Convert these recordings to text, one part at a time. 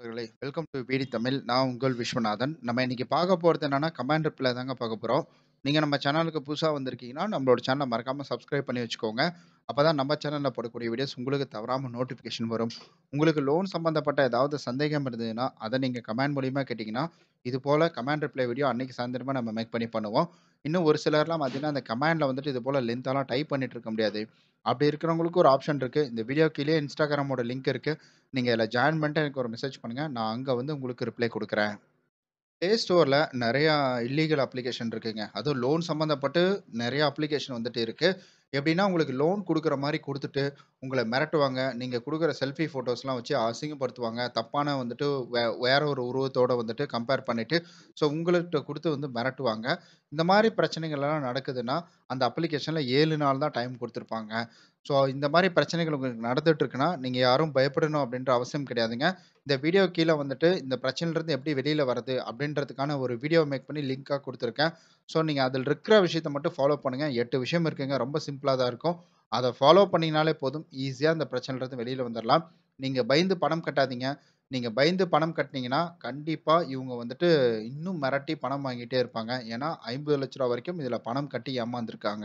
நண்பர்களே welcome to பிடி தமிழ் நான் உங்கள் விஸ்வநாதன் நம்ம இன்னைக்கு பார்க்க போகிறது என்னன்னா கமாண்ட் ரிப்ளை தாங்க பார்க்க போகிறோம் நீங்கள் நம்ம சேனலுக்கு புதுசாக வந்திருக்கீங்கன்னா நம்மளோட சேனலை மறக்காமல் சப்ஸ்கிரைப் பண்ணி வச்சுக்கோங்க அப்போ தான் நம்ம சேனலில் போடக்கூடிய வீடியோஸ் உங்களுக்கு தவறாமல் நோட்டிஃபிகேஷன் வரும் உங்களுக்கு லோன் சம்மந்தப்பட்ட ஏதாவது சந்தேகம் இருந்ததுன்னா அதை நீங்கள் கமெண்ட் மூலியமாக கேட்டிங்கன்னா இது போல் கமாண்ட் ரிப்ளை வீடியோ அன்றைக்கி சாயந்தரமாக நம்ம மேக் பண்ணி பண்ணுவோம் இன்னும் ஒரு சிலர்லாம் பார்த்தீங்கன்னா அந்த கமெண்டில் வந்துட்டு இது போல் லென்த்தாலாம் டைப் பண்ணிட்டு இருக்க முடியாது அப்படி இருக்கிறவங்களுக்கு ஒரு ஆப்ஷன் இருக்குது இந்த வீடியோ கீழே இன்ஸ்டாகிராமோட லிங்க் இருக்குது நீங்கள் இதில் ஜாயின் பண்ணிட்டு எனக்கு ஒரு மெசேஜ் பண்ணுங்கள் நான் அங்கே வந்து உங்களுக்கு ரிப்ளை கொடுக்குறேன் ப்ளே ஸ்டோரில் நிறையா இல்லீகல் அப்ளிகேஷன் இருக்குங்க அதுவும் லோன் சம்மந்தப்பட்டு நிறைய அப்ளிகேஷன் வந்துட்டு இருக்குது எப்படின்னா உங்களுக்கு லோன் கொடுக்குற மாதிரி கொடுத்துட்டு உங்களை மிரட்டுவாங்க நீங்கள் கொடுக்குற செல்ஃபி ஃபோட்டோஸ்லாம் வச்சு அசிங்கப்படுத்துவாங்க தப்பான வந்துட்டு வே வேற ஒரு உருவத்தோடு வந்துட்டு கம்பேர் பண்ணிவிட்டு ஸோ உங்கள்கிட்ட கொடுத்து வந்து மிரட்டுவாங்க இந்த மாதிரி பிரச்சனைகள்லாம் நடக்குதுன்னா அந்த அப்ளிகேஷனில் ஏழு நாள் தான் டைம் கொடுத்துருப்பாங்க ஸோ இந்த மாதிரி பிரச்சனைகள் உங்களுக்கு நடந்துட்டு இருக்குன்னா நீங்கள் யாரும் பயப்படணும் அப்படின்ற அவசியம் கிடையாதுங்க இந்த வீடியோ கீழே வந்துட்டு இந்த பிரச்சனையிலேருந்து எப்படி வெளியில் வருது அப்படின்றதுக்கான ஒரு வீடியோ மேக் பண்ணி லிங்காக கொடுத்துருக்கேன் ஸோ நீங்கள் அதில் இருக்கிற விஷயத்த மட்டும் ஃபாலோ பண்ணுங்கள் எட்டு விஷயம் இருக்குங்க ரொம்ப சிம்பிளாக தான் இருக்கும் அதை ஃபாலோ பண்ணிங்கனாலே போதும் ஈஸியாக அந்த பிரச்சனையிலேருந்து வெளியில் வந்துடலாம் நீங்கள் பயந்து பணம் கட்டாதீங்க நீங்கள் பயந்து பணம் கட்டினீங்கன்னா கண்டிப்பாக இவங்க வந்துட்டு இன்னும் மிரட்டி பணம் வாங்கிட்டே இருப்பாங்க ஏன்னா ஐம்பது லட்ச ரூபா வரைக்கும் இதில் பணம் கட்டி ஏமாந்துருக்காங்க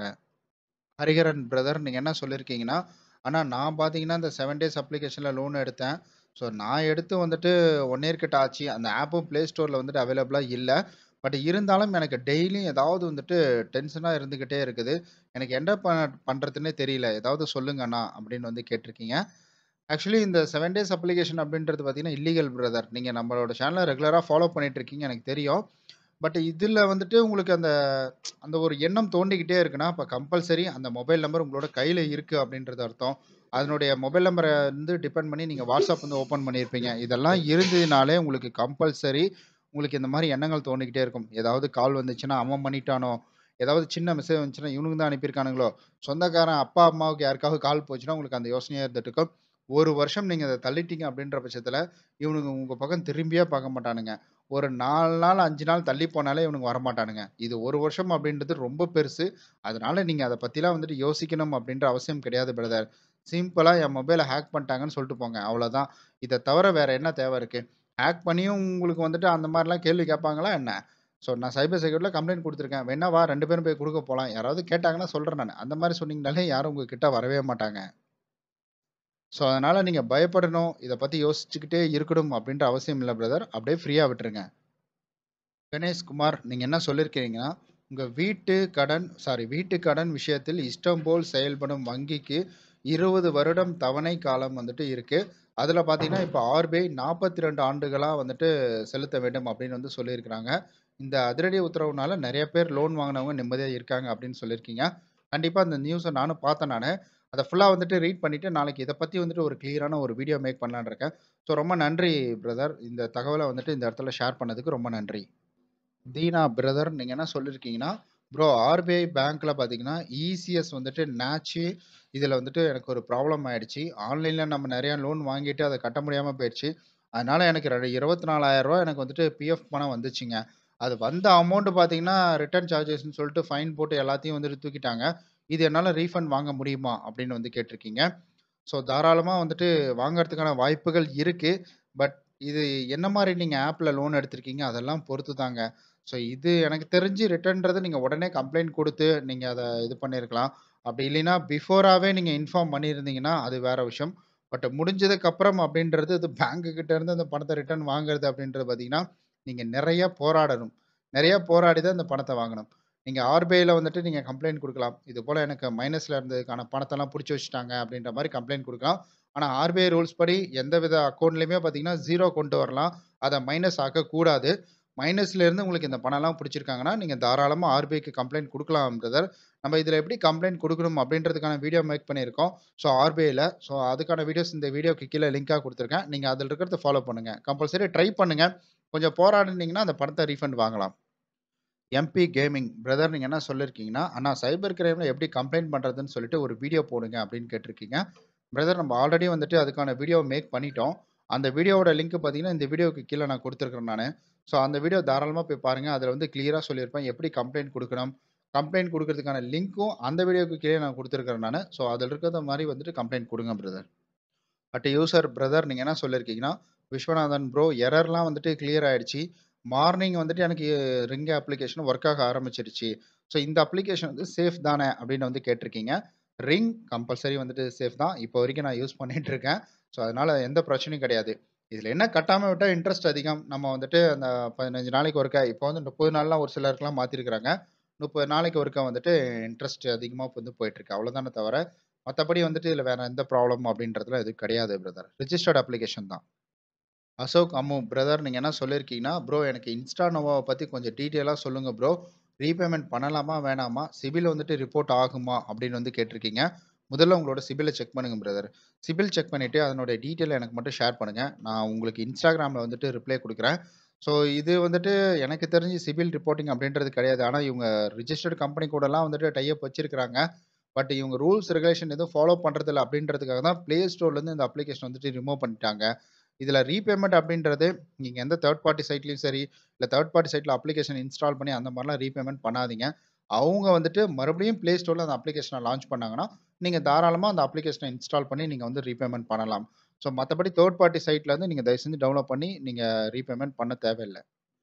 ஹரிஹரன் பிரதர் நீங்கள் என்ன சொல்லியிருக்கீங்கன்னா ஆனால் நான் பார்த்தீங்கன்னா இந்த செவன் டேஸ் அப்ளிகேஷனில் லோன் எடுத்தேன் ஸோ நான் எடுத்து வந்துட்டு ஒன் இயர் கிட்ட ஆச்சு அந்த ஆப்பும் ப்ளே ஸ்டோரில் வந்துட்டு அவைலபிளாக இல்லை பட் இருந்தாலும் எனக்கு டெய்லியும் ஏதாவது வந்துட்டு டென்ஷனாக இருந்துக்கிட்டே இருக்குது எனக்கு என்ன ப பண்ணுறதுன்னே தெரியல ஏதாவது சொல்லுங்கண்ணா அப்படின்னு வந்து கேட்டிருக்கீங்க ஆக்சுவலி இந்த செவன் டேஸ் அப்ளிகேஷன் அப்படின்றது பார்த்தீங்கன்னா இல்லீகல் பிரதர் நீங்கள் நம்மளோட சேனலை ரெகுலராக ஃபாலோ பண்ணிட்டு இருக்கீங்க எனக்கு தெரியும் பட் இதில் வந்துட்டு உங்களுக்கு அந்த அந்த ஒரு எண்ணம் தோண்டிக்கிட்டே இருக்குன்னா இப்போ கம்பல்சரி அந்த மொபைல் நம்பர் உங்களோட கையில் இருக்குது அப்படின்றது அர்த்தம் அதனுடைய மொபைல் நம்பரை வந்து டிபெண்ட் பண்ணி நீங்கள் வாட்ஸ்அப் வந்து ஓப்பன் பண்ணியிருப்பீங்க இதெல்லாம் இருந்ததுனாலே உங்களுக்கு கம்பல்சரி உங்களுக்கு இந்த மாதிரி எண்ணங்கள் தோண்டிக்கிட்டே இருக்கும் ஏதாவது கால் வந்துச்சுன்னா அவன் பண்ணிட்டானோ ஏதாவது சின்ன மெசேஜ் வந்துச்சுன்னா இவனுக்கு தான் அனுப்பியிருக்கானுங்களோ சொந்தக்காரன் அப்பா அம்மாவுக்கு யாருக்காவது கால் போச்சுன்னா உங்களுக்கு அந்த யோசனையாக இருந்துட்டு இருக்கும் ஒரு வருஷம் நீங்கள் அதை தள்ளிட்டீங்க அப்படின்ற பட்சத்தில் இவனுங்க உங்கள் பக்கம் திரும்பியே பார்க்க மாட்டானுங்க ஒரு நாலு நாள் அஞ்சு நாள் தள்ளி போனாலே இவனுங்க வரமாட்டானுங்க இது ஒரு வருஷம் அப்படின்றது ரொம்ப பெருசு அதனால நீங்கள் அதை பற்றிலாம் வந்துட்டு யோசிக்கணும் அப்படின்ற அவசியம் கிடையாது பிரதர் சிம்பிளாக என் மொபைலை ஹேக் பண்ணிட்டாங்கன்னு சொல்லிட்டு போங்க அவ்வளோதான் இதை தவிர வேறு என்ன தேவை இருக்குது ஹேக் பண்ணியும் உங்களுக்கு வந்துட்டு அந்த மாதிரிலாம் கேள்வி கேட்பாங்களா என்ன ஸோ நான் சைபர் செக்யூரிட்டியில் கம்ப்ளைண்ட் கொடுத்துருக்கேன் வேணா வா ரெண்டு பேரும் போய் கொடுக்க போகலாம் யாராவது கேட்டாங்கன்னா சொல்கிறேன் நான் அந்த மாதிரி சொன்னீங்கனாலே யாரும் உங்கள் கிட்ட வரவே மாட்டாங்க ஸோ அதனால் நீங்கள் பயப்படணும் இதை பற்றி யோசிச்சுக்கிட்டே இருக்கணும் அப்படின்ற அவசியம் இல்லை பிரதர் அப்படியே ஃப்ரீயாக விட்டுருங்க கணேஷ்குமார் நீங்கள் என்ன சொல்லியிருக்கிறீங்கன்னா உங்கள் வீட்டு கடன் சாரி வீட்டு கடன் விஷயத்தில் இஷ்டம் போல் செயல்படும் வங்கிக்கு இருபது வருடம் தவணை காலம் வந்துட்டு இருக்குது அதில் பார்த்தீங்கன்னா இப்போ ஆர்பிஐ நாற்பத்தி ரெண்டு ஆண்டுகளாக வந்துட்டு செலுத்த வேண்டும் அப்படின்னு வந்து சொல்லியிருக்கிறாங்க இந்த அதிரடி உத்தரவுனால நிறைய பேர் லோன் வாங்கினவங்க நிம்மதியாக இருக்காங்க அப்படின்னு சொல்லியிருக்கீங்க கண்டிப்பாக இந்த நியூஸை நானும் பார்த்தேன் நான் அதை ஃபுல்லாக வந்துட்டு ரீட் பண்ணிவிட்டு நாளைக்கு இதை பற்றி வந்துட்டு ஒரு கிளியரான ஒரு வீடியோ மேக் பண்ணலான்னு இருக்கேன் ஸோ ரொம்ப நன்றி பிரதர் இந்த தகவலை வந்துட்டு இந்த இடத்துல ஷேர் பண்ணதுக்கு ரொம்ப நன்றி தீனா பிரதர் நீங்கள் என்ன சொல்லியிருக்கீங்கன்னா ப்ரோ ஆர்பிஐ பேங்க்கில் பார்த்தீங்கன்னா இசிஎஸ் வந்துட்டு நேச்சு இதில் வந்துட்டு எனக்கு ஒரு ப்ராப்ளம் ஆயிடுச்சு ஆன்லைனில் நம்ம நிறையா லோன் வாங்கிட்டு அதை கட்ட முடியாமல் போயிடுச்சு அதனால் எனக்கு ரெண்டு இருபத்தி நாலாயிரரூவா எனக்கு வந்துட்டு பிஎஃப் பணம் வந்துச்சுங்க அது வந்த அமௌண்ட்டு பார்த்தீங்கன்னா ரிட்டர்ன் சார்ஜஸ்ன்னு சொல்லிட்டு ஃபைன் போட்டு எல்லாத்தையும் வந்துட்டு தூக்கிட்டாங்க இது என்னால் ரீஃபண்ட் வாங்க முடியுமா அப்படின்னு வந்து கேட்டிருக்கீங்க ஸோ தாராளமாக வந்துட்டு வாங்கிறதுக்கான வாய்ப்புகள் இருக்குது பட் இது என்ன மாதிரி நீங்கள் ஆப்பில் லோன் எடுத்திருக்கீங்க அதெல்லாம் பொறுத்து தாங்க ஸோ இது எனக்கு தெரிஞ்சு ரிட்டர்ன்றது நீங்கள் உடனே கம்ப்ளைண்ட் கொடுத்து நீங்கள் அதை இது பண்ணியிருக்கலாம் அப்படி இல்லைன்னா பிஃபோராகவே நீங்கள் இன்ஃபார்ம் பண்ணியிருந்தீங்கன்னா அது வேறு விஷயம் பட் முடிஞ்சதுக்கப்புறம் அப்படின்றது இது பேங்க்குக்கிட்ட இருந்து அந்த பணத்தை ரிட்டர்ன் வாங்குறது அப்படின்றது பார்த்தீங்கன்னா நீங்கள் நிறைய போராடணும் நிறைய போராடி தான் இந்த பணத்தை வாங்கணும் நீங்கள் ஆர்பிஐயில் வந்துட்டு நீங்கள் கம்ப்ளைண்ட் கொடுக்கலாம் இது போல் எனக்கு மைனஸில் இருந்ததுக்கான பணத்தெல்லாம் பிடிச்சி வச்சுட்டாங்க அப்படின்ற மாதிரி கம்ப்ளைண்ட் கொடுக்கலாம் ஆனால் ஆர்பிஐ ரூல்ஸ் படி எந்த வித அக்கௌண்ட்லேயுமே பார்த்தீங்கன்னா ஜீரோ கொண்டு வரலாம் அதை மைனஸ் ஆக்கக்கூடாது மைனஸ்லேருந்து உங்களுக்கு இந்த பணம்லாம் பிடிச்சிருக்காங்கன்னா நீங்கள் தாராளமாக ஆர்பிஐக்கு கம்ப்ளைண்ட் கொடுக்கலாம் பிரதர் நம்ம இதில் எப்படி கம்ப்ளைண்ட் கொடுக்கணும் அப்படின்றதுக்கான வீடியோ மேக் பண்ணியிருக்கோம் ஸோ ஆர்பிஐயில் ஸோ அதுக்கான வீடியோஸ் இந்த வீடியோக்கு கீழே லிங்காக கொடுத்துருக்கேன் நீங்கள் அதில் இருக்கிறத ஃபாலோ பண்ணுங்கள் கம்பல்சரி ட்ரை பண்ணுங்கள் கொஞ்சம் போராடினீங்கன்னா அந்த பணத்தை ரீஃபண்ட் வாங்கலாம் எம்பி கேமிங் பிரதர் நீங்கள் என்ன சொல்லியிருக்கீங்கன்னா ஆனால் சைபர் கிரைமில் எப்படி கம்ப்ளைண்ட் பண்ணுறதுன்னு சொல்லிட்டு ஒரு வீடியோ போடுங்க அப்படின்னு கேட்டிருக்கீங்க பிரதர் நம்ம ஆல்ரெடி வந்துட்டு அதுக்கான வீடியோ மேக் பண்ணிட்டோம் அந்த வீடியோவோட லிங்க் பார்த்தீங்கன்னா இந்த வீடியோக்கு கீழே நான் கொடுத்துருக்குறேன் நான் ஸோ அந்த வீடியோ தாராளமாக போய் பாருங்கள் அதில் வந்து கிளியராக சொல்லியிருப்பேன் எப்படி கம்ப்ளைண்ட் கொடுக்கணும் கம்ப்ளைண்ட் கொடுக்கறதுக்கான லிங்க்கும் அந்த வீடியோக்கு கீழே நான் கொடுத்துருக்குறேன் நான் ஸோ அதில் இருக்கிறத மாதிரி வந்துட்டு கம்ப்ளைண்ட் கொடுங்க பிரதர் பட் யூசர் பிரதர் நீங்கள் என்ன சொல்லியிருக்கீங்கன்னா விஸ்வநாதன் ப்ரோ எரர்லாம் வந்துட்டு கிளியர் ஆயிடுச்சு. மார்னிங் வந்துட்டு எனக்கு ரிங் அப்ளிகேஷன் ஒர்க் ஆக ஆரம்பிச்சிருச்சு. ஸோ இந்த அப்ளிகேஷன் வந்து சேஃப் தானே அப்படின்னு வந்து கேட்டிருக்கீங்க. ரிங் கம்பல்சரி வந்துட்டு சேஃப் தான். இப்போ வரைக்கும் நான் யூஸ் பண்ணிட்டு இருக்கேன். ஸோ அதனால எந்த பிரச்சனையும் கிடையாது. இதில என்ன கட்டாம விட்டா இன்ட்ரெஸ்ட் அதிகம். நம்ம வந்துட்டு அந்த 15 நாளைக்கு ஒருக்கா இப்போ வந்து 30 நாள்லாம் ஒரு சிலருக்குலாம் மாத்திருக்கிறாங்க. 30 நாளைக்கு ஒருக்கா வந்துட்டு இன்ட்ரெஸ்ட் அதிகமா வந்து போயிட்டுருக்கு. அவ்வளோதானே தவிர, மத்தபடி வந்துட்டு இதில வேற எந்த ப்ராப்ளம் அப்படின்றதுலாம் எதுவும் கிடையாது பிரதர். ரிஜிஸ்டர்ட் அப்ளிகேஷன் தான். அசோக் அம்மு பிரதர் நீங்க என்ன சொல்லியிருக்கீங்கன்னா, ப்ரோ எனக்கு இன்ஸ்டா நோவாவ பத்தி கொஞ்சம் டீட்டெயிலா சொல்லுங்க ப்ரோ. ரீபேமெண்ட் பண்ணலாமா? வேணாமா? சிபில் வந்துட்டு ரிப்போர்ட் ஆகுமா? அப்படின்னு வந்து கேட்டிருக்கீங்க. முதல்ல உங்களோட சிபில செக் பண்ணுங்க பிரதர். சிபில் செக் பண்ணிட்டு அதனுடைய டீட்டெயில எனக்கு மட்டும் ஷேர் பண்ணுங்க. நான் உங்களுக்கு இன்ஸ்டாகிராம்ல வந்துட்டு ரிப்ளை குடுக்குறேன். ஸோ இது வந்துட்டு எனக்கு தெரிஞ்சு சிபில் ரிப்போர்ட்டிங் அப்படின்றது கிடையாது. ஆனா இவங்க ரிஜிஸ்டர்ட் கம்பெனி கூடலாம் வந்துட்டு டை அப் வச்சிருக்கிறாங்க. பட் இவங்க ரூல்ஸ், ரெகுலேஷன் எதுவும் ஃபாலோ பண்றதில்ல அப்படின்றதுக்காக தான் Play Storeலருந்து இந்த அப்ளிகேஷன் வந்துட்டு ரிமூவ் பண்ணிட்டாங்க. இதில ரீபேமெண்ட் அப்படின்றது நீங்க எந்த தேர்ட் பார்ட்டி சைட்லயும் சரி, இல்ல தேர்ட் பார்ட்டி சைட்ல அப்ளிகேஷன் இன்ஸ்டால் பண்ணி அந்த மாரிலாம் ரீபேமெண்ட் பண்ணாதீங்க. அவங்க வந்துட்டு மறுபடியும் Play Storeல அந்த அப்ளிகேஷன லான்ச் பண்ணாங்கன்னா, நீங்க தாராளமா அந்த அப்ளிகேஷன இன்ஸ்டால் பண்ணி நீங்க வந்து ரீபேமெண்ட் பண்ணலாம். ஸோ மத்தபடி தேர்ட் பார்ட்டி சைட்லருந்து நீங்க தயவு செஞ்சு டவுன்லோட் பண்ணி நீங்க ரீபேமெண்ட் பண்ண தேவையில்ல.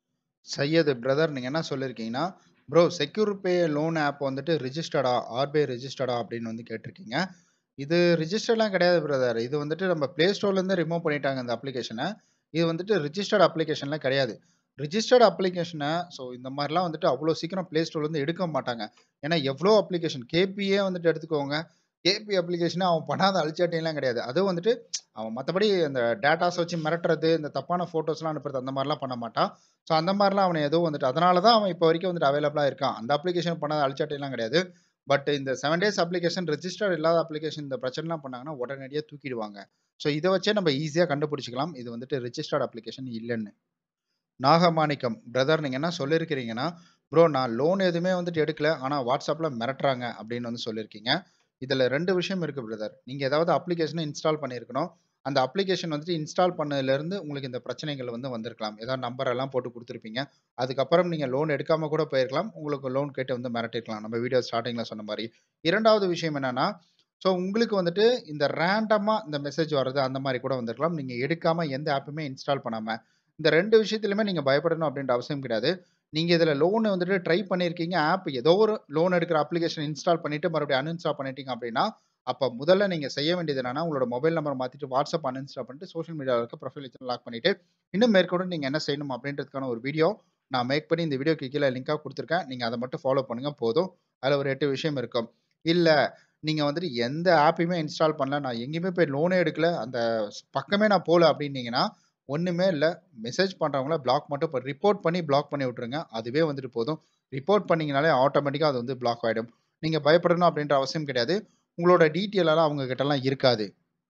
சையது பிரதர் நீங்க என்ன சொல்லியிருக்கீங்கன்னா, bro secure pay loan app வந்துட்டு ரிஜிஸ்டர்டா? ஆர்பிஐ ரிஜிஸ்டர்டா? அப்படின்னு வந்து கேட்டிருக்கீங்க. இது ரிஜிஸ்டர்லாம் கிடையாது பிரதர். இது வந்துட்டு நம்ம Play Storeலருந்து ரிமூவ் பண்ணிட்டாங்க இந்த அப்ளிகேஷன. இது வந்துட்டு ரிஜிஸ்டர்ட் அப்ளிகேஷன்லாம் கிடையாது. ரிஜிஸ்டர்ட் அப்ளிகேஷன ஸோ இந்த மாரிலாம் வந்துட்டு அவ்வளோ சீக்கிரம் Play Storeலருந்து எடுக்க மாட்டாங்க. ஏன்னா எவ்வளோ அப்ளிகேஷன் கேபியே வந்துட்டு எடுத்துக்கோங்க. கேபி அப்ளிகேஷன அவன் பண்ணாத அழிச்சாட்டியெல்லாம் கிடையாது. அதுவும் வந்துட்டு அவன் மத்தபடி அந்த டேட்டாஸ் வச்சு மிரட்டுறது, இந்த தப்பான ஃபோட்டோஸ்லாம் அனுப்புறது அந்த மாரிலாம் பண்ண மாட்டான். ஸோ அந்த மாரிலாம் அவன எதுவும் வந்துட்டு அதனால தான் அவன் இப்போ வரைக்கும் வந்துட்டு அவைலபிளா இருக்கான். அந்த அப்ளிகேஷன் பண்ணாத அழிச்சாட்டியெல்லாம் கிடையாது. பட் இந்த 7 டேஸ் அப்ளிகேஷன் ரிஜிஸ்டர்ட் இல்லாத அப்ளிகேஷன் இந்த பிரச்சனைலாம் பண்ணாங்கன்னா, உடனடியா தூக்கிடுவாங்க. ஸோ இத வச்சே நம்ம ஈஸியா கண்டுபிடிச்சுக்கலாம். இது வந்துட்டு ரிஜிஸ்டர்ட் அப்ளிகேஷன் இல்லன்னு. நாகமாணிக்கம் பிரதர் நீங்க என்ன சொல்லியிருக்கிறீங்கன்னா, ப்ரோ நான் லோன் எதுவுமே வந்துட்டு எடுக்கல. ஆனா WhatsAppல மிரட்டுறாங்க அப்படின்னு வந்து சொல்லியிருக்கீங்க. இதில 2 விஷயம் இருக்கு பிரதர். நீங்க ஏதாவது அப்ளிகேஷன இன்ஸ்டால் பண்ணியிருக்கணும். அந்த அப்ளிகேஷன் வந்துட்டு இன்ஸ்டால் பண்ணதுலேருந்து உங்களுக்கு இந்த பிரச்சனைகள் வந்து வந்திருக்கலாம். ஏதாவது நம்பர் எல்லாம் போட்டு குடுத்துருப்பீங்க. அதுக்கப்புறம் நீங்க லோன் எடுக்காம கூட போயிருக்கலாம். உங்களுக்கு லோன் கேட்டு வந்து மிரட்டியிருக்கலாம். நம்ம வீடியோ ஸ்டார்ட்டிங்ல சொன்ன மாரி. 2வது விஷயம் என்னன்னா, ஸோ உங்களுக்கு வந்துட்டு இந்த ரேண்டமா இந்த மெசேஜ் வர்றது அந்த மாரி கூட வந்திருக்கலாம். நீங்க எடுக்காம எந்த ஆப்புமே இன்ஸ்டால் பண்ணாம. இந்த 2 விஷயத்திலுமே நீங்க பயப்படணும் அப்படின்ற அவசியம் கிடையாது. நீங்க இதில லோன் வந்துட்டு ட்ரை பண்ணியிருக்கீங்க. ஆப் ஏதோ ஒரு லோன் எடுக்கிற அப்ளிகேஷன் இன்ஸ்டால் பண்ணிட்டு மறுபடியும் அன்இன்ஸ்டால் பண்ணிட்டீங்க அப்படின்னா, அப்ப முதல்ல நீங்க செய்ய வேண்டியது என்னன்னா, உங்களோட மொபைல் நம்பர மாத்திட்டு WhatsApp அன்இன்ஸ்டால் பண்ணிட்டு, சோசியல் மீடியால இருக்க ப்ரொஃபைல் வச்சு லாக் பண்ணிட்டு, இன்னும் மேற்கொண்டு நீங்க என்ன செய்யணும் அப்படின்றதுக்கான ஒரு வீடியோ நான் மேக் பண்ணி இந்த வீடியோக்கு கீழ லிங்கா குடுத்துருக்கேன். நீங்க அத மட்டும் ஃபாலோ பண்ணுங்க போதும். அதில ஒரு 8 விஷயம் இருக்கும். இல்ல நீங்க வந்துட்டு எந்த ஆப்பயுமே இன்ஸ்டால் பண்ணல. நான் எங்கேயுமே போய் லோனே எடுக்கல. அந்த பக்கமே நான் போல அப்படின்னீங்கன்னா, ஒண்ணுமே இல்ல. மெசேஜ் பண்றவங்கள பிளாக் மட்டும் ப ரிப்போர்ட் பண்ணி பிளாக் பண்ணி விட்டுருங்க. அதுவே வந்துட்டு போதும். ரிப்போர்ட் பண்ணீங்கனாலே ஆட்டோமேட்டிக்கா அது வந்து பிளாக் ஆயிடும். நீங்க பயப்படணும் அப்படின்ற அவசியம் கிடையாது. உங்களோட டீட்டெயில் எல்லாம் அவங்க கிட்டலாம் இருக்காது.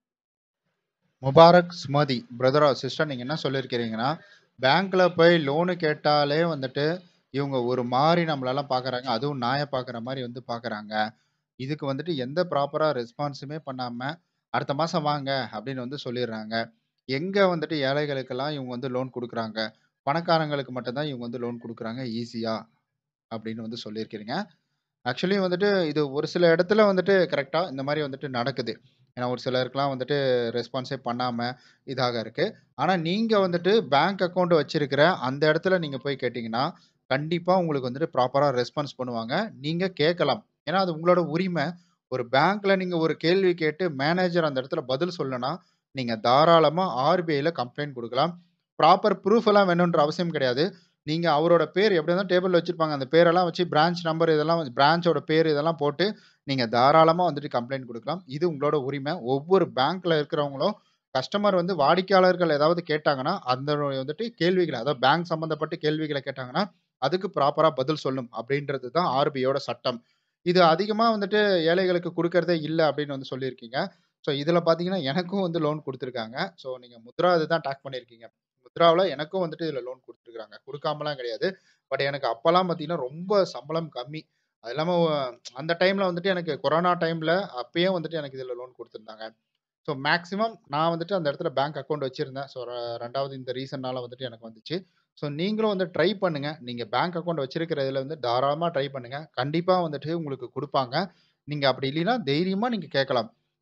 Mubarak Sumathi brother or sister நீங்க என்ன சொல்லியிருக்கிறீங்கன்னா, பேங்க்ல போய் லோனு கேட்டாலே வந்துட்டு, இவங்க ஒரு மாரி நம்மளலாம் பார்க்குறாங்க. அதுவும் நாய பார்க்குற மாரி வந்து பார்க்குறாங்க. இதுக்கு வந்துட்டு எந்த ப்ராப்பரா ரெஸ்பான்ஸுமே பண்ணாம, அடுத்த மாசம் வாங்க அப்படின்னு வந்து சொல்லிர்றாங்க. எங்க வந்துட்டு ஏழைகளுக்கெல்லாம் இவங்க வந்து லோன் குடுக்குறாங்க. பணக்காரங்களுக்கு மட்டும் தான் இவங்க வந்து லோன் குடுக்குறாங்க ஈஸியா அப்படின்னு வந்து சொல்லியிருக்கிறீங்க. ஆக்சுவலி வந்துட்டு இது ஒரு சில இடத்துல வந்துட்டு கரெக்ட்டா இந்த மாரி வந்துட்டு நடக்குது. ஏன்னா ஒரு சிலருக்குலாம் வந்துட்டு ரெஸ்பான்ஸே பண்ணாம இதாக இருக்கு. ஆனா நீங்க வந்துட்டு பேங்க் அக்கவுண்ட் வச்சிருக்கிற அந்த இடத்துல நீங்க போய் கேட்டீங்கன்னா, கண்டிப்பா உங்களுக்கு வந்துட்டு ப்ராப்பரா ரெஸ்பான்ஸ் பண்ணுவாங்க. நீங்க கேட்கலாம். ஏன்னா அது உங்களோட உரிமை. ஒரு பேங்க்ல நீங்க ஒரு கேள்வி கேட்டு மேனேஜர் அந்த இடத்துல பதில் சொல்லலன்னா, நீங்க தாராளமா ஆர்பிஐல கம்ப்ளைண்ட் குடுக்கலாம். ப்ராப்பர் ப்ரூஃப் எல்லாம் வேணுன்ற அவசியம் கிடையாது. நீங்க அவரோட பேர் எப்படி இருந்தாலும் டேபிள்ல வச்சிருப்பாங்க. அந்த பேரெல்லாம் வச்சு பிரான்ச் நம்பர் இதெல்லாம் பிரான்ச்சோட பேர் இதெல்லாம் போட்டு, நீங்க தாராளமா வந்துட்டு கம்ப்ளைண்ட் குடுக்கலாம். இது உங்களோட உரிமை. ஒவ்வொரு பேங்க்ல இருக்கிறவங்களும் கஸ்டமர் வந்து வாடிக்கையாளர்கள் ஏதாவது கேட்டாங்கன்னா, அந்த வந்துட்டு கேள்விகள அதாவது பேங்க் சம்மந்தப்பட்ட கேள்விகள கேட்டாங்கன்னா, அதுக்கு ப்ராப்பரா பதில் சொல்லணும் அப்படின்றது தான் ஆர்பிஐயோட சட்டம். இது அதிகமா வந்துட்டு ஏழைகளுக்கு குடுக்கிறதே இல்ல அப்படின்னு வந்து சொல்லியிருக்கீங்க. ஸோ இதில பார்த்தீங்கன்னா, எனக்கும் வந்து லோன் குடுத்துருக்காங்க. ஸோ நீங்க முத்ரா இதுதான் டாக் பண்ணியிருக்கீங்க. முத்ராவுல எனக்கும் வந்துட்டு இதில லோன் குடுத்துருக்காங்க. குடுக்காமலாம் கிடையாது. பட் எனக்கு அப்பலாம் பார்த்தீங்கன்னா, ரொம்ப சம்பளம் கம்மி. அது இல்லாம அந்த டைம்ல வந்துட்டு எனக்கு கொரோனா டைம்ல அப்பயே வந்துட்டு எனக்கு இதில லோன் குடுத்துருந்தாங்க. ஸோ மேக்ஸிமம் நான் வந்துட்டு அந்த இடத்துல பேங்க் அக்கவுண்ட் வச்சிருந்தேன். ஸோ ர 2வது இந்த ரீசன்னால வந்துட்டு எனக்கு வந்துச்சு. ஸோ நீங்களும் வந்து ட்ரை பண்ணுங்க. நீங்க பேங்க் அக்கவுண்ட் வச்சிருக்கிற இதில வந்து தாராளமா ட்ரை பண்ணுங்க. கண்டிப்பா வந்துட்டு உங்களுக்கு குடுப்பாங்க. நீங்க அப்படி இல்லைன்னா தைரியமா நீங்க கேட்கலாம்.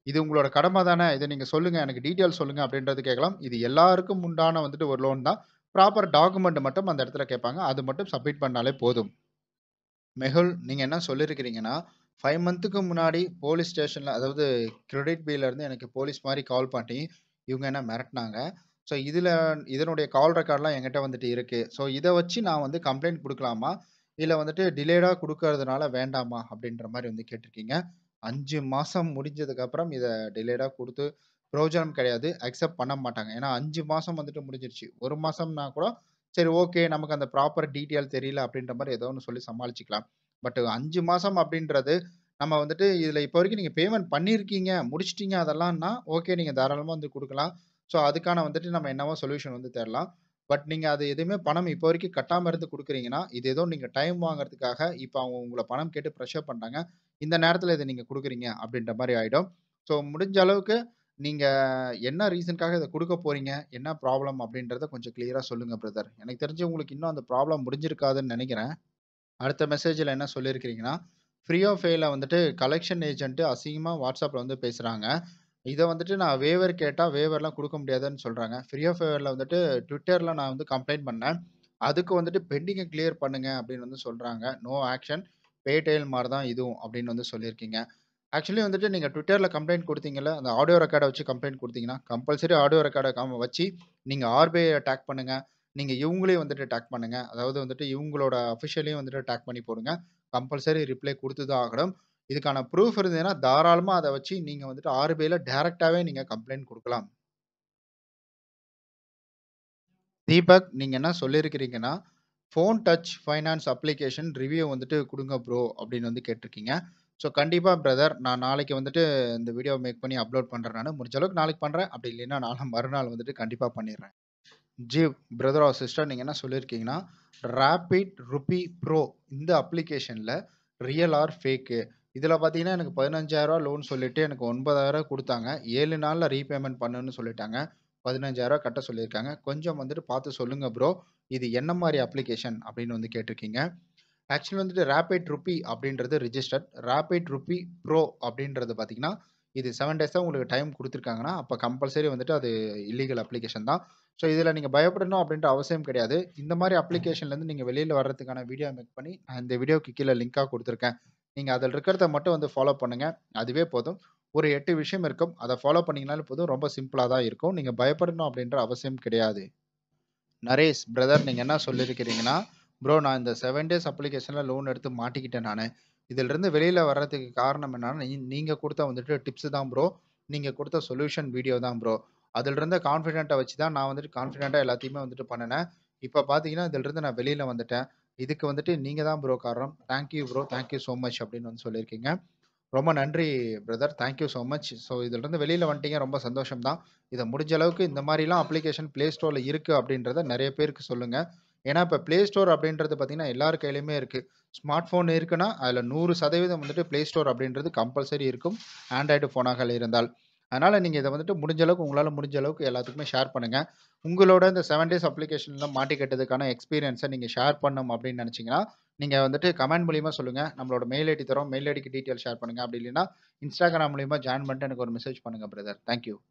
இது உங்களோட கடமை தானே. இத நீங்க சொல்லுங்க. எனக்கு டீட்டெயில் சொல்லுங்க அப்படின்றது கேட்கலாம். இது எல்லாருக்கும் உண்டான வந்துட்டு ஒரு லோன் தான். ப்ராப்பர் டாக்குமெண்ட் மட்டும் அந்த இடத்துல கேட்பாங்க. அது மட்டும் சப்மிட் பண்ணாலே போதும். மெஹுல் நீங்க என்ன சொல்லியிருக்கிறீங்கன்னா, 5 மந்த்துக்கு முன்னாடி போலீஸ் ஸ்டேஷன்ல அதாவது கிரெடிட் பில்ல இருந்து எனக்கு போலீஸ் மாரி கால் பண்ணி, இவங்க என்ன மிரட்டுனாங்க. ஸோ இதுல இதனுடைய கால் ரெக்கார்ட்லாம் என்கிட்ட வந்துட்டு இருக்கு. ஸோ இத வச்சு நான் வந்து கம்ப்ளைண்ட் குடுக்கலாமா? இல்ல வந்துட்டு டிலேடா குடுக்கறதுனால வேண்டாமா? அப்படின்ற மாரி வந்து கேட்டிருக்கீங்க. 5 மாசம் முடிஞ்சதுக்கு அப்புறம் இத டிலேடா குடுத்து பிரயோஜனம் கிடையாது. அக்செப்ட் பண்ண மாட்டாங்க. ஏன்னா 5 மாசம் வந்துட்டு முடிஞ்சிருச்சு. 1 மாசம்னா கூட சரி ஓகே. நமக்கு அந்த ப்ராப்பர் டீட்டெயில் தெரியல அப்படின்ற மாரி ஏதோ ஒண்ணு சொல்லி சமாளிச்சுக்கலாம். பட் 5 மாசம் அப்படின்றது நம்ம வந்துட்டு இதுல இப்போ வரைக்கும் நீங்க பேமெண்ட் பண்ணியிருக்கீங்க, முடிச்சுட்டீங்க அதெல்லாம்னா, ஓகே நீங்க தாராளமா வந்து குடுக்கலாம். ஸோ அதுக்கான வந்துட்டு நம்ம என்னவோ சொல்யூஷன் வந்து தேடலாம். பட் நீங்க அது எதுவுமே பணம் இப்போ வரைக்கும் கட்டாம இருந்து குடுக்குறீங்கன்னா, இது ஏதோ நீங்க டைம் வாங்குறதுக்காக இப்ப அவங்க உங்கள பணம் கேட்டு பிரஷர் பண்றாங்க. இந்த நேரத்துல இத நீங்க குடுக்குறீங்க அப்படின்ற மாரி ஆயிடும். ஸோ முடிஞ்ச அளவுக்கு நீங்க என்ன ரீசன்க்காக இத குடுக்க போறீங்க? என்ன ப்ராப்ளம் அப்படின்றத கொஞ்சம் கிளியரா சொல்லுங்க பிரதர். எனக்கு தெரிஞ்சு உங்களுக்கு இன்னும் அந்த ப்ராப்ளம் முடிஞ்சிருக்காதுன்னு நெனைக்கிறேன். அடுத்த மெசேஜ்ல என்ன சொல்லியிருக்கிறீங்கன்னா, ஃப்ரீ ஆஃப் பேல வந்துட்டு கலெக்ஷன் ஏஜென்ட் அசிங்கமா WhatsAppல வந்து பேசுறாங்க. இத வந்துட்டு நான் வேவர் கேட்டா வேவர்லாம் குடுக்க முடியாதுன்னு சொல்றாங்க. ஃப்ரீ ஆஃப் வேவர்ல வந்துட்டு Twitterல நான் வந்து கம்ப்ளைண்ட் பண்ணேன். அதுக்கு வந்துட்டு பெண்டிங்க கிளியர் பண்ணுங்க அப்படின்னு வந்து சொல்றாங்க. No action. பேடெயில் மாரி தான் இதுவும் அப்படின்னு வந்து சொல்லியிருக்கீங்க. ஆக்சுவலி வந்துட்டு நீங்க Twitterல கம்ப்ளைண்ட் குடுத்தீங்கல்ல, அந்த ஆடியோ ரெக்கார்ட வச்சு கம்ப்ளைண்ட் குடுத்தீங்கன்னா, கம்பல்சரி ஆடியோ ரெக்கார்ட காம வச்சு நீங்க ஆர்பிஐ டேக் பண்ணுங்க. நீங்க இவங்களையும் வந்துட்டு டேக் பண்ணுங்க. அதாவது வந்துட்டு இவங்களோட அஃபிஷியலையும் வந்துட்டு டேக் பண்ணி போடுங்க. கம்பல்சரி ரிப்ளை குடுத்து தான் ஆகணும். இதுக்கான ப்ரூஃப் இருந்ததுன்னா, தாராளமா அத வச்சு நீங்க வந்துட்டு ஆர்பிஐல டைரக்ட்டாவே நீங்க கம்ப்ளைண்ட் குடுக்கலாம். தீபக் நீங்க என்ன சொல்லியிருக்கிறீங்கன்னா, phone touch finance application review வந்துட்டு குடுங்க ப்ரோ அப்படின்னு வந்து கேட்டிருக்கீங்க. ஸோ கண்டிப்பா பிரதர் நான் நாளைக்கு வந்துட்டு இந்த வீடியோ மேக் பண்ணி அப்லோட் பண்றேன் நானு. முடிஞ்ச அளவுக்கு நாளைக்கு பண்றேன். அப்படி இல்லைன்னா நாளை மறுநாள் வந்துட்டு கண்டிப்பா பண்ணிடுறேன். ஜீவ் பிரதர் ஆர் சிஸ்டர் நீங்க என்ன சொல்லியிருக்கீங்கன்னா, ராபிட் ருபி ப்ரோ இந்த அப்ளிகேஷன்ல ரியல் ஆர் ஃபேக்கு. இதுல பார்த்தீங்கன்னா, எனக்கு ரூ. 15,000 லோன் சொல்லிட்டு எனக்கு 9,000 குடுத்தாங்க. 7 நாள்ல ரீபேமெண்ட் பண்ணுன்னு சொல்லிட்டாங்க. ரூ. 15,000 கட்ட சொல்லியிருக்காங்க. கொஞ்சம் வந்துட்டு பார்த்து சொல்லுங்க ப்ரோ. இது என்ன மாரி அப்ளிகேஷன் அப்படின்னு வந்து கேட்டிருக்கீங்க. ஆக்சுவலி வந்துட்டு ராபிட் ருபி அப்படின்றது ரிஜிஸ்டர்ட். ராபிட் ருபி ப்ரோ அப்படின்றது பார்த்தீங்கன்னா, இது 7 டேஸ் தான் உங்களுக்கு டைம் குடுத்துருக்காங்கன்னா, அப்ப கம்பல்சரி வந்துட்டு அது இல்லீகல் அப்ளிகேஷன் தான். ஸோ இதுல நீங்க பயப்படணும் அப்படின்ற அவசியம் கிடையாது. இந்த மாரி அப்ளிகேஷன்லேருந்து நீங்க வெளியில வர்றதுக்கான வீடியோ மேக் பண்ணி நான் இந்த வீடியோக்கு கீழ லிங்க்கா குடுத்துருக்கேன். நீங்க அதில இருக்கிறத மட்டும் வந்து ஃபாலோ பண்ணுங்க. அதுவே போதும். ஒரு 8 விஷயம் இருக்கும். அத ஃபாலோ பண்ணீங்கனாலே போதும். ரொம்ப சிம்பிளா தான் இருக்கும். நீங்க பயப்படணும் அப்படின்ற அவசியம் கிடையாது. நரேஷ் பிரதர் நீங்க என்ன சொல்லியிருக்கிறீங்கன்னா, ப்ரோ நான் இந்த 7 டேஸ் அப்ளிகேஷன்ல லோன் எடுத்து மாட்டிக்கிட்டேன் நானு. இதிலிருந்து வெளியில வர்றதுக்கு காரணம் என்னன்னா, நீ நீங்க குடுத்த வந்துட்டு டிப்ஸ் தான் ப்ரோ. நீங்க குடுத்த சொல்யூஷன் வீடியோ தான் ப்ரோ. அதில இருந்த கான்ஃபிடென்ட்ட வச்சு தான் நான் வந்துட்டு கான்ஃபிடென்ட்டா எல்லாத்தையுமே வந்துட்டு பண்ணுனேன். இப்ப பார்த்தீங்கன்னா, இதிலிருந்து நான் வெளியில வந்துட்டேன். இதுக்கு வந்துட்டு நீங்க தான் ப்ரோ காரணம். Thank you bro. Thank you so much அப்படின்னு வந்து சொல்லியிருக்கீங்க. ரொம்ப நன்றி brother. Thank you so much. So இதிலிருந்து வெளியில வந்துட்டீங்க. ரொம்ப சந்தோஷம் தான். இத முடிஞ்ச அளவுக்கு இந்த மாரிலாம் அப்ளிகேஷன் Play Storeல இருக்கு அப்படின்றத நெறைய பேருக்கு சொல்லுங்க. ஏன்னா, இப்ப Play Store அப்படின்றது பார்த்தீங்கன்னா, எல்லார் கையிலயுமே இருக்கு. ஸ்மார்ட் ஃபோன் இருக்குன்னா, அதில 100% வந்துட்டு Play Store அப்படின்றது கம்பல்சரி இருக்கும். ஆண்ட்ராய்டு ஃபோனாக இருந்தால். அதனால நீங்க இத வந்துட்டு முடிஞ்ச அளவுக்கு உங்களால முடிஞ்ச அளவுக்கு எல்லாத்துக்குமே ஷேர் பண்ணுங்க. உங்களோட இந்த 7 டேஸ் அப்ளிகேஷன்ல மாட்டிக்கிட்டதுக்கான எக்ஸ்பீரியன்ஸ நீங்க ஷேர் பண்ணணும் அப்படின்னு நெனச்சீங்கன்னா, நீங்க வந்துட்டு கமெண்ட் மூலியமா சொல்லுங்க. நம்மளோட மெயில் ஐடி தர்றோம். மெயில் ஐடிக்கு டீட்டெயில் ஷேர் பண்ணுங்க. அப்படி இல்லைன்னா, Instagram மூலியமா ஜாயின் பண்ணிட்டு எனக்கு ஒரு மெசேஜ் பண்ணுங்க brother. Thank you.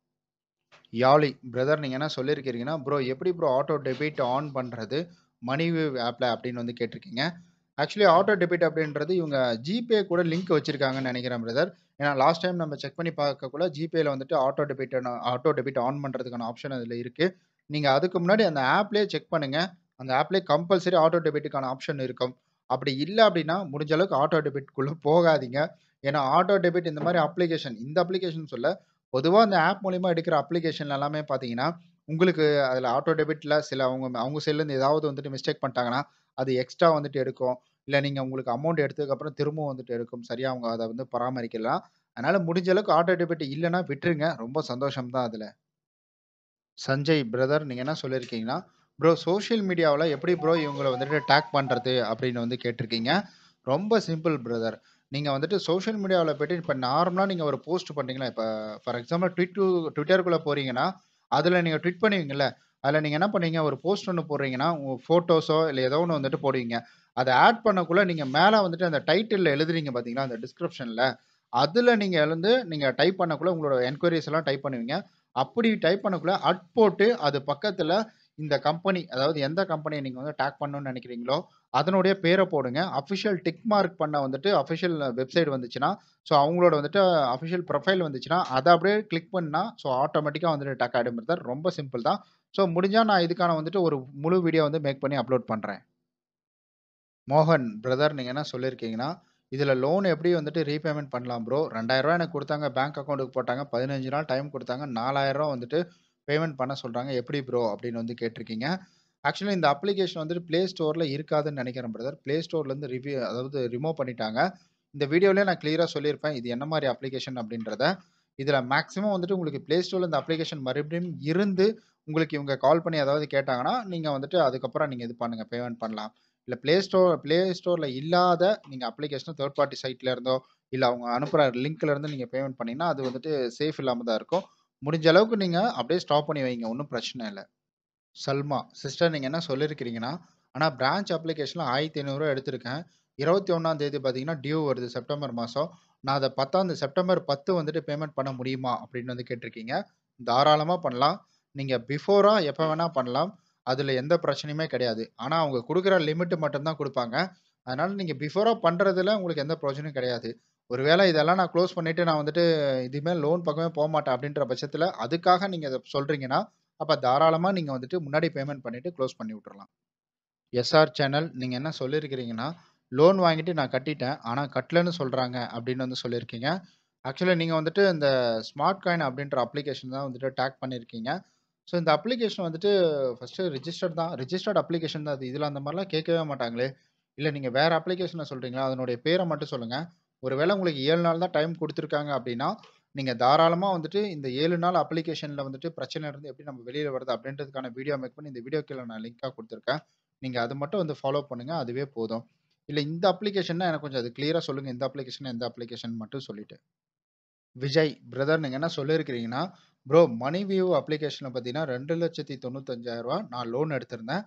Yazhi brother நீங்க என்ன சொல்லியிருக்கிறீங்கன்னா, ப்ரோ எப்படி ப்ரோ ஆட்டோ டெபிட் ஆன் பண்றது? மணிவேவ் ஆப்ல அப்படின்னு வந்து கேட்டிருக்கீங்க. ஆக்சுவலி ஆட்டோ டெபிட் அப்படின்றது இவங்க ஜிபே கூட லிங்க் வச்சிருக்காங்கன்னு நெனைக்கிறேன் பிரதர். ஏன்னா லாஸ்ட் டைம் நம்ம செக் பண்ணி பார்க்கக்குள்ள ஜிபேல வந்துட்டு auto debit auto debit on பண்றதுக்கான ஆப்ஷன் அதில இருக்கு. நீங்க அதுக்கு முன்னாடி அந்த ஆப்லயே செக் பண்ணுங்க. அந்த ஆப்லயே கம்பல்சரி ஆட்டோ டெபிட்க்கான ஆப்ஷன் இருக்கும். அப்படி இல்ல அப்படின்னா, முடிஞ்ச அளவுக்கு ஆட்டோ டெபிட்குள்ள போகாதீங்க. ஏன்னா ஆட்டோ டெபிட் இந்த மாரி அப்ளிகேஷன் இந்த அப்ளிகேஷன் சொல்ல, பொதுவா அந்த ஆப் மூலியமா எடுக்கிற அப்ளிகேஷன் எல்லாமே பார்த்தீங்கன்னா, உங்களுக்கு அதில ஆட்டோ டெபிட்ல சில அவங்க அவங்க சைட்லேருந்து ஏதாவது வந்துட்டு மிஸ்டேக் பண்ணிட்டாங்கன்னா, அது எக்ஸ்ட்ரா வந்துட்டு எடுக்கும். இல்ல நீங்க உங்களுக்கு அமௌண்ட் எடுத்ததுக்கு அப்புறம் திரும்பவும் வந்துட்டு எடுக்கும். சரியா அவங்க அத வந்து பராமரிக்கல. அதனால முடிஞ்ச அளவுக்கு ஆட்டோ டெபிட் இல்லன்னா விட்டுருங்க. ரொம்ப சந்தோஷம் தான் அதில. சஞ்சய் பிரதர் நீங்க என்ன சொல்லியிருக்கீங்கன்னா, ப்ரோ சோசியல் மீடியாவுல எப்படி ப்ரோ இவங்கள வந்துட்டு டேக் பண்றது அப்படின்னு வந்து கேட்டிருக்கீங்க. ரொம்ப சிம்பிள் பிரதர். நீங்க வந்துட்டு சோசியல் மீடியாவுல போயிட்டு இப்ப நார்மலா நீங்க ஒரு போஸ்ட் பண்றீங்களா, இப்ப ஃபார் எக்ஸாம்பிள் ட்வீட் டூ Twitterக்குள்ள போறீங்கன்னா, அதில நீங்க ட்வீட் பண்ணுவீங்கல்ல, அதில நீங்க என்ன பண்ணுவீங்க, ஒரு போஸ்ட் ஒண்ணு போடுறீங்கன்னா, உங்க ஃபோட்டோஸோ இல்ல ஏதோ ஒண்ணு வந்துட்டு போடுவீங்க. அத ஆட் பண்ணக்குள்ள நீங்க மேல வந்துட்டு அந்த டைட்டில்ல எழுதுறீங்க பார்த்தீங்களா, அந்த டிஸ்கிரிப்ஷன்ல அதுல நீங்க வந்து நீங்க டைப் பண்ணக்குள்ள உங்களோட என்குயரீஸ் எல்லாம் டைப் பண்ணுவீங்க. அப்படி டைப் பண்ணக்குள்ள அட் போட்டு அது பக்கத்துல இந்த கம்பெனி அதாவது எந்த கம்பெனிய நீங்க வந்து டாக் பண்ணணும்னு நெனைக்கிறீங்களோ, அதனுடைய பேர போடுங்க. அஃபிஷியல் டிக் மார்க் பண்ண வந்துட்டு அஃபிஷியல் வெப்சைட் வந்துச்சுன்னா, ஸோ அவங்களோட வந்துட்டு அஃபிஷியல் ப்ரொஃபைல் வந்துச்சுன்னா, அத அப்படியே கிளிக் பண்ணா, ஸோ ஆட்டோமேட்டிக்கா வந்துட்டு டக் ஆயிடும் பிரதர். ரொம்ப சிம்பிள் தான். ஸோ முடிஞ்சா நான் இதுக்கான வந்துட்டு ஒரு முழு வீடியோ வந்து மேக் பண்ணி அப்லோட் பண்றேன். மோகன் பிரதர் நீங்க என்ன சொல்லியிருக்கீங்கன்னா, இதுல லோன் எப்படி வந்துட்டு ரீபேமெண்ட் பண்ணலாம் ப்ரோ? ரூ. 2000 எனக்கு குடுத்தாங்க. பேங்க் அக்கவுண்ட்க்கு போட்டாங்க. 15 நாள் டைம் குடுத்தாங்க. ரூ. 4000 வந்துட்டு பேமெண்ட் பண்ண சொல்றாங்க. எப்படி ப்ரோ? அப்படின்னு வந்து கேட்டிருக்கீங்க. ஆக்சுவலி இந்த அப்ளிகேஷன் வந்துட்டு Play Storeல இருக்காதுன்னு நெனைக்கிறேன் பிரதர். Play Storeலருந்து ரிவ்யூ அதாவது ரிமூவ் பண்ணிட்டாங்க. இந்த வீடியோலயே நான் கிளியரா சொல்லியிருப்பேன். இது என்ன மாரி அப்ளிகேஷன் அப்படின்றத. இதுல மேக்ஸிமம் வந்துட்டு உங்களுக்கு Play Storeல இந்த அப்ளிகேஷன் மறுபடியும் இருந்து, உங்களுக்கு இவங்க கால் பண்ணி ஏதாவது கேட்டாங்கன்னா, நீங்க வந்துட்டு அதுக்கப்புறம் நீங்க இது பண்ணுங்க. பேமெண்ட் பண்ணலாம். இல்ல Play Store Play Storeல இல்லாத நீங்க அப்ளிகேஷன தேர்ட் பார்ட்டி சைட்ல இருந்தோ, இல்ல அவங்க அனுப்புற லிங்க்ல இருந்து நீங்க பேமெண்ட் பண்ணீங்கன்னா, அது வந்துட்டு சேஃப் இல்லாம தான் இருக்கும். முடிஞ்ச அளவுக்கு நீங்க அப்படியே ஸ்டாப் பண்ணி வைங்க. ஒண்ணும் பிரச்சனை இல்ல. சல்மா சிஸ்டர் நீங்க என்ன சொல்லியிருக்கிறீங்கன்னா, ஆனா பிரான்ச் அப்ளிகேஷன்ல ரூ. 1500 எடுத்திருக்கேன். 21ஆம் தேதி பார்த்தீங்கன்னா, டியூ வருது செப்டம்பர் மாசம். நான் அத 10ஆம் செப்டம்பர் 10 வந்துட்டு பேமெண்ட் பண்ண முடியுமா? அப்படின்னு வந்து கேட்டிருக்கீங்க. தாராளமா பண்ணலாம். நீங்க பிஃபோரா எப்ப வேணா பண்ணலாம். அதுல எந்த பிரச்சனையுமே கிடையாது. ஆனா அவங்க குடுக்குற லிமிட் மட்டும் தான் குடுப்பாங்க. அதனால நீங்க பிஃபோரா பண்றதுல உங்களுக்கு எந்த பிரயோஜனமும் கிடையாது. ஒருவேளை இதெல்லாம் நான் குளோஸ் பண்ணிட்டு நான் வந்துட்டு இனிமேல் லோன் பக்கமே போமாட்டேன் அப்படின்ற பட்சத்துல, அதுக்காக நீங்க இத சொல்றீங்கன்னா, அப்ப தாராளமா நீங்க வந்துட்டு முன்னாடி பேமெண்ட் பண்ணிட்டு குளோஸ் பண்ணி விட்டுறலாம். எஸ்ஆர் சேனல் நீங்க என்ன சொல்லியிருக்கிறீங்கன்னா, லோன் வாங்கிட்டு நான் கட்டிட்டேன். ஆனா கட்டலன்னு சொல்றாங்க அப்படின்னு வந்து சொல்லியிருக்கீங்க. ஆக்சுவலா நீங்க வந்துட்டு இந்த ஸ்மார்ட் காயின் அப்படின்ற அப்ளிகேஷன் தான் வந்துட்டு டாக் பண்ணியிருக்கீங்க. ஸோ இந்த அப்ளிகேஷன் வந்துட்டு ஃபர்ஸ்ட்டு ரிஜிஸ்டர்ட் தான். ரிஜிஸ்டர்ட் அப்ளிகேஷன் தான் அது. இதுல அந்த மாரிலாம் கேட்கவே மாட்டாங்களே! இல்ல நீங்க வேற அப்ளிகேஷன சொல்றீங்களா? அதனுடைய பேர மட்டும் சொல்லுங்க. ஒருவேளை உங்களுக்கு 7 நாள் தான் டைம் குடுத்துருக்காங்க அப்படின்னா, நீங்க தாராளமா வந்துட்டு இந்த 7 நாள் அப்ளிகேஷன்ல வந்துட்டு பிரச்சனையில இருந்து எப்படி நம்ம வெளியில வரது அப்படின்றதுக்கான வீடியோ மேக் பண்ணி இந்த வீடியோ கீழ நான் லிங்க்கா குடுத்துருக்கேன். நீங்க அத மட்டும் வந்து ஃபாலோ பண்ணுங்க. அதுவே போதும். இல்ல இந்த அப்ளிகேஷன்னா எனக்கு கொஞ்சம் அது கிளியரா சொல்லுங்க. இந்த அப்ளிகேஷன் எந்த அப்ளிகேஷன் மட்டும் சொல்லிட்டு. விஜய் பிரதர் நீங்க என்ன சொல்லியிருக்கிறீங்கன்னா, ப்ரோ மணி வியூ அப்ளிகேஷன்ல பார்த்தீங்கன்னா, ரூ. 2,95,000 நான் லோன் எடுத்திருந்தேன்.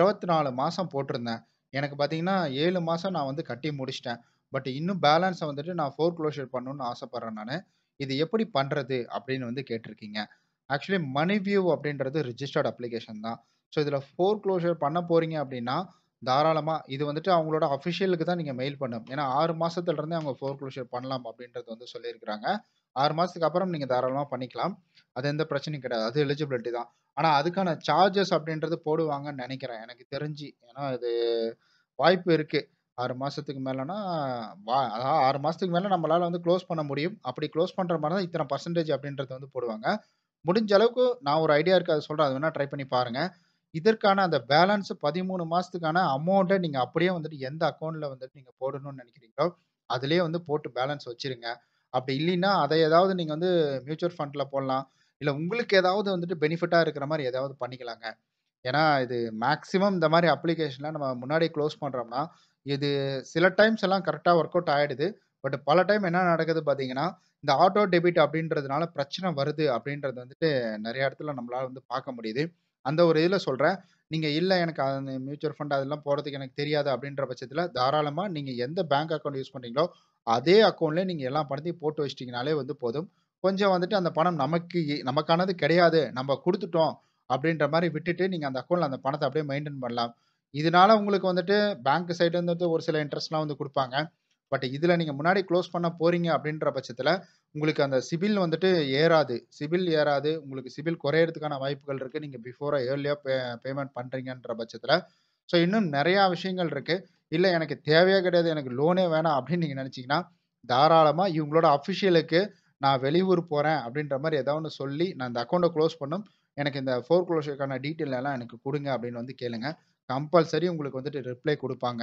24 மாசம் போட்டிருந்தேன். எனக்கு பார்த்தீங்கன்னா, 7 மாசம் நான் வந்து கட்டி முடிச்சுட்டேன். பட் இன்னும் பேலன்ஸ வந்துட்டு நான் ஃபோர்க்ளோஷர் பண்ணணும்னு ஆசைப்படுறேன் நானு. இது எப்படி பண்றது? அப்படின்னு வந்து கேட்டிருக்கீங்க. ஆக்சுவலி மணி வியூ அப்படின்றது ரிஜிஸ்டர்ட் அப்ளிகேஷன் தான். ஸோ இதுல ஃபோர்க்ளோஷர் பண்ண போறீங்க அப்படின்னா, தாராளமா இது வந்துட்டு அவங்களோட அஃபிஷியலுக்கு தான் நீங்க மெயில் பண்ணணும். ஏன்னா 6 மாசத்துல இருந்தே அவங்க ஃபோர்க்ளோஷர் பண்ணலாம் அப்படின்றது வந்து சொல்லியிருக்கிறாங்க. 6 மாசத்துக்கு அப்புறம் நீங்க தாராளமா பண்ணிக்கலாம். அது எந்த பிரச்சனையும் கிடையாது. அது எலிஜிபிலிட்டி தான். ஆனா அதுக்கான சார்ஜஸ் அப்படின்றது போடுவாங்கன்னு நெனைக்கிறேன். எனக்கு தெரிஞ்சு. ஏன்னா இது வாய்ப்பு இருக்கு. 6 மாசத்துக்கு மேலனா, வா அதாவது 6 மாசத்துக்கு மேல நம்மளால வந்து குளோஸ் பண்ண முடியும். அப்படி குளோஸ் பண்ற மாரி தான் இத்தன பெர்சன்டேஜ் அப்படின்றது வந்து போடுவாங்க. முடிஞ்ச அளவுக்கு நான் ஒரு ஐடியா இருக்கு. அத சொல்றேன். அத வேணா ட்ரை பண்ணி பாருங்க. இதற்கான அந்த பேலன்ஸ் 13 மாசத்துக்கான அமௌண்ட்ட நீங்க அப்படியே வந்துட்டு எந்த அக்கவுண்ட்ல வந்துட்டு நீங்க போடணும்னு நெனைக்கிறீங்களோ, அதிலேயே வந்து போட்டு பேலன்ஸ் வச்சுருங்க. அப்படி இல்லைன்னா, அத ஏதாவது நீங்க வந்து மியூச்சுவல் ஃபண்ட்ல போடலாம். இல்ல உங்களுக்கு ஏதாவது வந்துட்டு பெனிஃபிட்டா இருக்கிற மாரி ஏதாவது பண்ணிக்கலாங்க. ஏன்னா இது மேக்ஸிமம் இந்த மாரி அப்ளிகேஷன்லாம் நம்ம முன்னாடி குளோஸ் பண்றோம்னா, இது சில டைம்ஸ் எல்லாம் கரெக்ட்டா ஒர்க் அவுட் ஆயிடுது. பட் பல டைம் என்ன நடக்குது பார்த்தீங்கன்னா, இந்த ஆட்டோ டெபிட் அப்படின்றதுனால பிரச்சனை வருது அப்படின்றது வந்துட்டு நெறைய இடத்துல நம்மளால வந்து பார்க்க முடியுது. அந்த ஒரு இதுல சொல்றேன். நீங்க இல்ல எனக்கு அந்த மியூச்சுவல் ஃபண்ட் அதெல்லாம் போடுறதுக்கு எனக்கு தெரியாது அப்படின்ற பட்சத்துல, தாராளமா நீங்க எந்த பேங்க் அக்கவுண்ட் யூஸ் பண்றீங்களோ, அதே அக்கவுண்ட்லயே நீங்க எல்லா பணத்தையும் போட்டு வச்சுட்டீங்கனாலே வந்து போதும். கொஞ்சம் வந்துட்டு அந்த பணம் நமக்கு நமக்கானது கிடையாது. நம்ம குடுத்துட்டோம் அப்படின்ற மாரி விட்டுட்டு, நீங்க அந்த அக்கவுண்ட்ல அந்த பணத்த அப்படியே மெயின்டெயின் பண்ணலாம். இதனால உங்களுக்கு வந்துட்டு பேங்க் சைட்ல இருந்து ஒரு சில இன்ட்ரெஸ்ட்லாம் வந்து குடுப்பாங்க. பட் இதுல நீங்க முன்னாடி குளோஸ் பண்ண போறீங்க அப்படின்ற பட்சத்துல, உங்களுக்கு அந்த சிபில் வந்துட்டு ஏறாது. சிபில் ஏறாது. உங்களுக்கு சிபில் குறையறதுக்கான வாய்ப்புகள் இருக்கு. நீங்க பிஃபோரா இயர்லியா பே பேமெண்ட் பண்றீங்கன்ற பட்சத்துல. ஸோ இன்னும் நெறையா விஷயங்கள் இருக்கு. இல்ல எனக்கு தேவையே கிடையாது. எனக்கு லோனே வேணாம் அப்படின்னு நீங்க நெனைச்சீங்கன்னா, தாராளமா இவங்களோட அஃபிஷியலுக்கு நான் வெளியூர் போறேன் அப்படின்ற மாரி ஏதாவது ஒண்ணு சொல்லி, நான் இந்த அக்கவுண்ட்ட குளோஸ் பண்ணணும். எனக்கு இந்த ஃபோர்க்ளோஷர்க்கான டீட்டெயில் எல்லாம் எனக்கு குடுங்க அப்படின்னு வந்து கேளுங்க. கம்பல்சரி உங்களுக்கு வந்துட்டு ரிப்ளை குடுப்பாங்க.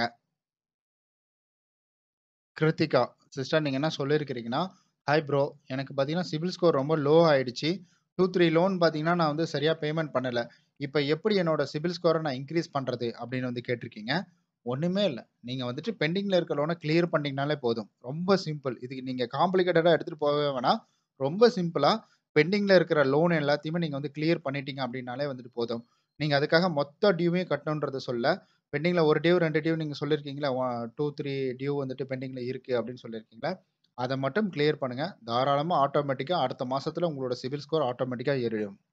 கிருத்திகா சிஸ்டர் நீங்க என்ன சொல்லியிருக்கிறீங்கன்னா, ஹாய் ப்ரோ எனக்கு பார்த்தீங்கன்னா, சிபில் ஸ்கோர் ரொம்ப லோ ஆயிடுச்சு. 2, 3 லோன் பார்த்தீங்கன்னா, நான் வந்து சரியா பேமெண்ட் பண்ணல. இப்ப எப்படி என்னோட சிபில் ஸ்கோர நான் இன்கிரீஸ் பண்றது? அப்படின்னு வந்து கேட்டிருக்கீங்க. ஒண்ணுமே இல்ல. நீங்க வந்துட்டு பெண்டிங்ல இருக்க லோன கிளியர் பண்ணீங்கனாலே போதும். ரொம்ப சிம்பிள். இதுக்கு நீங்க காம்ப்ளிகேட்டடா எடுத்துட்டு போகவே வேணாம். ரொம்ப சிம்பிளா பெண்டிங்ல இருக்கிற லோன் எல்லாத்தையுமே நீங்க வந்து கிளியர் பண்ணிட்டீங்க அப்படின்னாலே வந்துட்டு போதும். நீங்க அதுக்காக மொத்த டியூவையும் கட்டணும்ன்றத சொல்லல. பெண்டிங்ல 1 டியூ, 2 டியூ நீங்க சொல்லியிருக்கீங்கல்ல. ஒ 2, 3 டியூ வந்துட்டு பெண்டிங்ல இருக்கு அப்படின்னு சொல்லியிருக்கீங்கல்ல. அத மட்டும் கிளியர் பண்ணுங்க. தாராளமா ஆட்டோமேட்டிக்கா அடுத்த மாசத்துல உங்களோட சிபில் ஸ்கோர் ஆட்டோமேட்டிக்கா ஏறிடும்.